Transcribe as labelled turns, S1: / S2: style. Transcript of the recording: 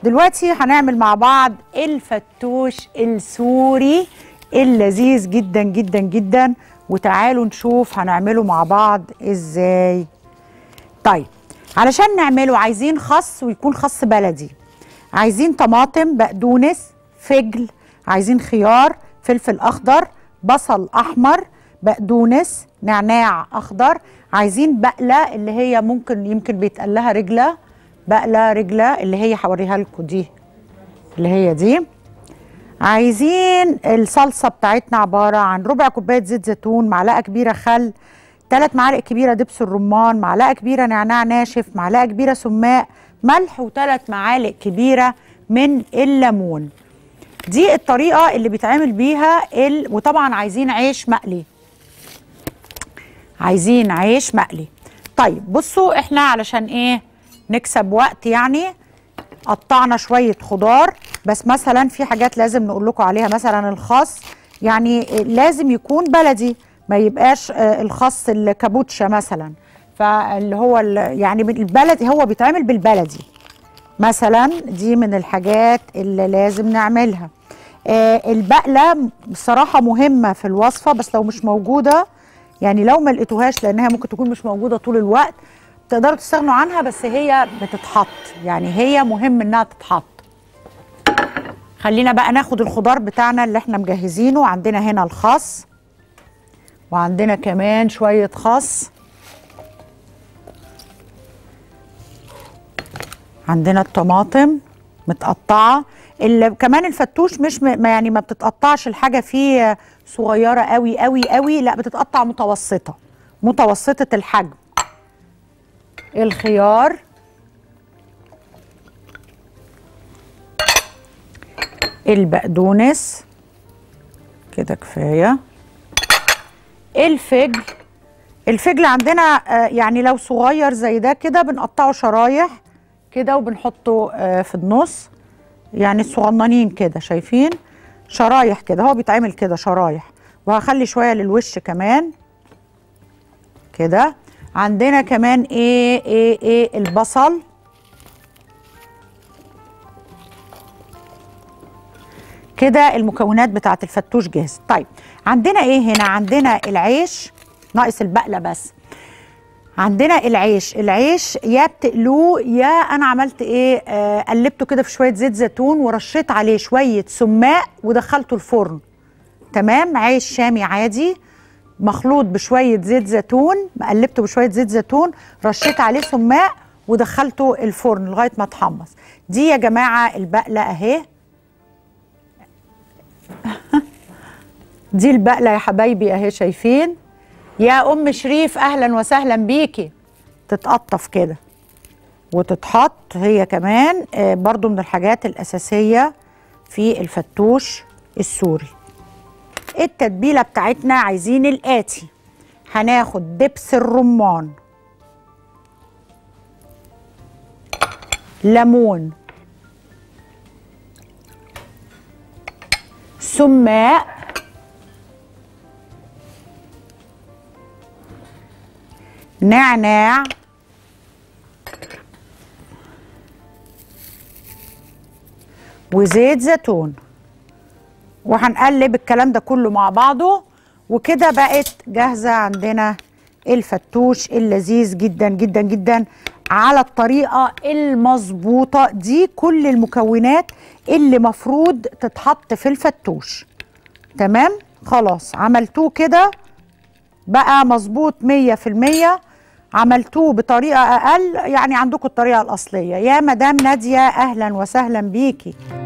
S1: دلوقتي هنعمل مع بعض الفتوش السوري اللذيذ جدا جدا جدا وتعالوا نشوف هنعمله مع بعض ازاي طيب علشان نعمله عايزين خس ويكون خس بلدي عايزين طماطم بقدونس فجل عايزين خيار فلفل اخضر بصل احمر بقدونس نعناع اخضر عايزين بقله اللي هي ممكن يمكن بيتقال لها رجله بقله رجله اللي هي هوريها لكم دي اللي هي دي عايزين الصلصه بتاعتنا عباره عن ربع كوبايه زيت زيتون معلقه كبيره خل ثلاث معالق كبيره دبس الرمان معلقه كبيره نعناع ناشف معلقه كبيره سماق ملح وثلاث معالق كبيره من الليمون دي الطريقه اللي بيتعمل بيها ال... وطبعا عايزين عيش مقلي عايزين عيش مقلي طيب بصوا احنا علشان ايه نكسب وقت يعني قطعنا شويه خضار بس مثلا في حاجات لازم نقول لكم عليها مثلا الخس يعني لازم يكون بلدي ما يبقاش الخس الكابوتشا مثلا فاللي هو يعني البلدي هو بيتعمل بالبلدي مثلا دي من الحاجات اللي لازم نعملها آه البقله بصراحه مهمه في الوصفه بس لو مش موجوده يعني لو ما لقيتوهاش لانها ممكن تكون مش موجوده طول الوقت تقدروا تستغنوا عنها بس هي بتتحط يعني هي مهم انها تتحط خلينا بقى ناخد الخضار بتاعنا اللي احنا مجهزينه عندنا هنا الخس وعندنا كمان شويه خس عندنا الطماطم متقطعه اللي كمان الفتوش مش م... يعني ما بتتقطعش الحاجه فيه صغيره قوي قوي قوي لا بتتقطع متوسطه متوسطه الحجم الخيار البقدونس كده كفايه الفجل الفجل عندنا يعني لو صغير زي ده كده بنقطعه شرايح كده وبنحطه في النص يعني الصغننين كده شايفين شرايح كده هو بيتعمل كده شرايح وهخلي شويه للوش كمان كده عندنا كمان ايه ايه ايه البصل كده المكونات بتاعت الفتوش جاهز طيب عندنا ايه هنا عندنا العيش ناقص البقله بس عندنا العيش العيش يا بتقلوه يا انا عملت ايه آه قلبته كده في شويه زيت زيتون ورشيت عليه شويه سماق ودخلته الفرن تمام عيش شامي عادي مخلوط بشويه زيت زيتون قلبته بشويه زيت زيتون رشيت عليه سماق ودخلته الفرن لغايه ما اتحمص دي يا جماعه البقله اهي دي البقله يا حبايبي اهي شايفين يا ام شريف اهلا وسهلا بيكي تتقطف كده وتتحط هي كمان برضو من الحاجات الاساسيه في الفتوش السوري التتبيله بتاعتنا عايزين الاتي هناخد دبس الرمان ليمون سماق نعناع وزيت زيتون وهنقلب الكلام ده كله مع بعضه وكده بقت جاهزه عندنا الفتوش اللذيذ جدا جدا جدا على الطريقه المظبوطه دي كل المكونات اللي مفروض تتحط في الفتوش تمام خلاص عملتوه كده بقى مظبوط مية في المية عملتوه بطريقة أقل يعني عندكم الطريقة الأصلية يا مدام نادية أهلا وسهلا بيكي